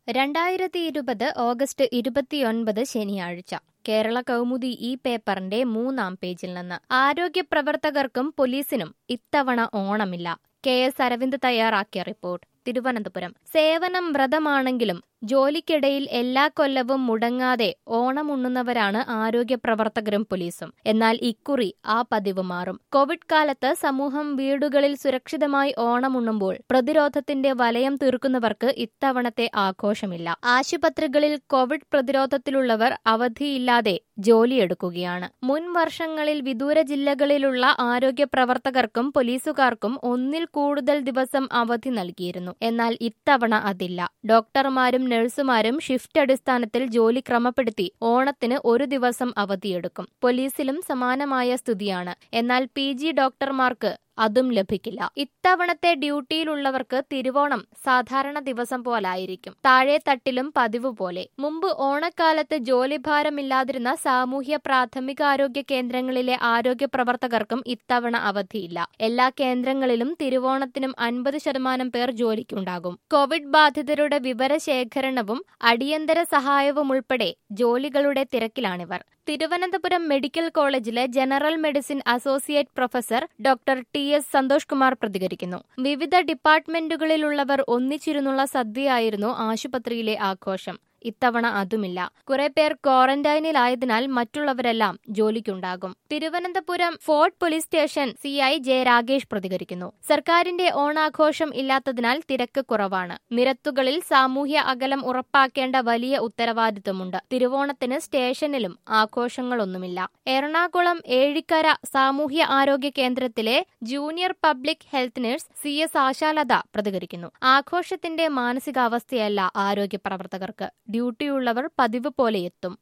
രണ്ടായിരത്തി ഇരുപത് ഓഗസ്റ്റ് ഇരുപത്തിയൊൻപത് ശനിയാഴ്ച കേരള കൗമുദി ഈ പേപ്പറിന്റെ മൂന്നാം പേജിൽ നിന്ന് ആരോഗ്യ പ്രവർത്തകർക്കും പോലീസിനും ഇത്തവണ ഓണമില്ല കെ എസ് അരവിന്ദ് തയ്യാറാക്കിയ റിപ്പോർട്ട് തിരുവനന്തപുരം സേവനം വ്രതമാണെങ്കിലും ജോലിക്കിടയിൽ എല്ലാ കൊല്ലവും മുടങ്ങാതെ ഓണമുണ്ണുന്നവരാണ് ആരോഗ്യ പ്രവർത്തകരും പോലീസും എന്നാൽ ഇക്കുറി ആ പതിവ് മാറും കോവിഡ് കാലത്ത് സമൂഹം വീടുകളിൽ സുരക്ഷിതമായി ഓണമുണ്ണുമ്പോൾ പ്രതിരോധത്തിന്റെ വലയം തീർക്കുന്നവർക്ക് ഇത്തവണത്തെ ആഘോഷമില്ല ആശുപത്രികളിൽ കോവിഡ് പ്രതിരോധത്തിലുള്ളവർ അവധിയില്ലാതെ ജോലിയെടുക്കുകയാണ് മുൻ വർഷങ്ങളിൽ വിദൂര ജില്ലകളിലുള്ള ആരോഗ്യ പ്രവർത്തകർക്കും പോലീസുകാർക്കും ഒന്നിൽ കൂടുതൽ ദിവസം അവധി നൽകിയിരുന്നു എന്നാൽ ഇത്തവണ അതില്ല ഡോക്ടർമാരും നഴ്സുമാരും ഷിഫ്റ്റ് അടിസ്ഥാനത്തിൽ ജോലി ക്രമപ്പെടുത്തി ഓണത്തിന് ഒരു ദിവസം അവധിയെടുക്കും പോലീസിലും സമാനമായ സ്ഥിതിയാണ് എന്നാൽ പി ജി ഡോക്ടർമാർക്ക് അതും ലഭിക്കില്ല ഇത്തവണത്തെ ഡ്യൂട്ടിയിലുള്ളവർക്ക് തിരുവോണം സാധാരണ ദിവസം പോലായിരിക്കും താഴെ തട്ടിലും പതിവ് പോലെ മുമ്പ് ഓണക്കാലത്ത് ജോലിഭാരമില്ലാതിരുന്ന സാമൂഹ്യ പ്രാഥമികാരോഗ്യ കേന്ദ്രങ്ങളിലെ ആരോഗ്യ പ്രവർത്തകർക്കും ഇത്തവണ അവധിയില്ല എല്ലാ കേന്ദ്രങ്ങളിലും തിരുവോണത്തിനും അൻപത് ശതമാനം പേർ ജോലിക്കുണ്ടാകും കോവിഡ് ബാധിതരുടെ വിവരശേഖരണവും അടിയന്തര സഹായവും ഉൾപ്പെടെ ജോലികളുടെ തിരക്കിലാണിവർ തിരുവനന്തപുരം മെഡിക്കൽ കോളേജിലെ general medicine associate professor doctor T S Santhosh Kumar പ്രതികരിക്കുന്നു വിവിധ ഡിപ്പാർട്ട്മെന്റുകളിലുള്ളവർ ഒന്നിച്ചിരുന്നുള്ള സദ്യയായിരുന്നു ആശുപത്രിയിലെ ആഘോഷം ഇത്തവണ അതുമില്ല കുറെ പേർ ക്വാറന്റൈനിലായതിനാൽ മറ്റുള്ളവരെല്ലാം ജോലിക്കുണ്ടാകും Thiruvananthapuram fort police station C I J Ragesh പ്രതികരിക്കുന്നു സർക്കാരിന്റെ ഓണാഘോഷം ഇല്ലാത്തതിനാൽ തിരക്ക് കുറവാണ് നിരത്തുകളിൽ സാമൂഹ്യ അകലം ഉറപ്പാക്കേണ്ട വലിയ ഉത്തരവാദിത്വമുണ്ട് തിരുവോണത്തിന് സ്റ്റേഷനിലും ആഘോഷങ്ങളൊന്നുമില്ല എറണാകുളം ഏഴിക്കര സാമൂഹ്യ ആരോഗ്യ കേന്ദ്രത്തിലെ junior public health nurse C S Ashalatha പ്രതികരിക്കുന്നു ആഘോഷത്തിന്റെ മാനസികാവസ്ഥയല്ല ആരോഗ്യ പ്രവർത്തകർക്ക് ഡ്യൂട്ടിയുള്ളവർ പതിവ് പോലെ എത്തും